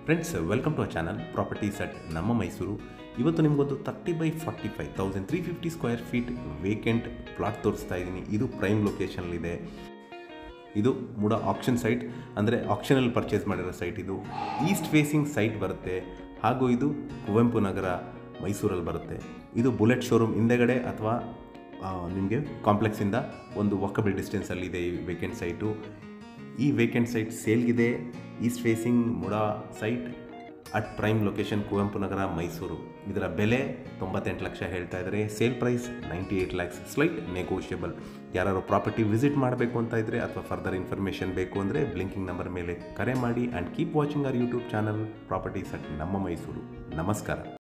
friends welcome to a channel properties at ನಮ್ಮ ಮೈಸೂರು ಇವತ್ತು ನಿಮಗೊಂದು thirty by forty five thousand three fifty square feet vacant plot ತೋರಿಸ್ತಾ ಇದ್ದೀನಿ ಇದು ಪ್ರೈಮ್ ಲೊಕೇಶನ್ಲಿದೆ ಇದು ಮೂಡ ಆಕ್ಷನ್ ಸೈಟ್ ಅಂದರೆ ಆಕ್ಷನಲ್ಲಿ ಪರ್ಚೇಸ್ ಮಾಡಿರೋ ಸೈಟ್ ಇದು ಈಸ್ಟ್ ಫೇಸಿಂಗ್ ಸೈಟ್ ಬರುತ್ತೆ ಹಾಗೂ ಇದು ಕುವೆಂಪು ನಗರ ಮೈಸೂರಲ್ಲಿ ಬರುತ್ತೆ ಇದು ಬುಲೆಟ್ ಶೋರೂಮ್ ಹಿಂದೆಗಡೆ ಅಥವಾ ನಿಮಗೆ ಕಾಂಪ್ಲೆಕ್ಸಿಂದ ಒಂದು ವಾಕಬಲ್ ಡಿಸ್ಟೆನ್ಸಲ್ಲಿದೆ ಈ ವೇಕೆಂಟ್ ಸೈಟು ಈ ವೇಕೆಂಟ್ ಸೈಟ್ ಸೇಲ್ಗಿದೆ east facing MUDA site at prime location Kuvempu Nagar Mysuru ಇದರ ಬೆಲೆ ತೊಂಬತ್ತೆಂಟು ಲಕ್ಷ ಹೇಳ್ತಾ ಇದ್ದಾರೆ sale price ninety eight lakhs slight negotiable ಯಾರು ಪ್ರಾಪರ್ಟಿ ವಿಸಿಟ್ ಮಾಡಬೇಕು ಅಂತ ಇದ್ದರೆ ಅಥವಾ ಫರ್ದರ್ ಇನ್ಫಾರ್ಮೇಷನ್ ಬೇಕು ಅಂದರೆ ಬ್ಲಿಂಕಿಂಗ್ ನಂಬರ್ ಮೇಲೆ ಕರೆ ಮಾಡಿ and keep watching our YouTube channel properties at ನಮ್ಮ ಮೈಸೂರು ನಮಸ್ಕಾರ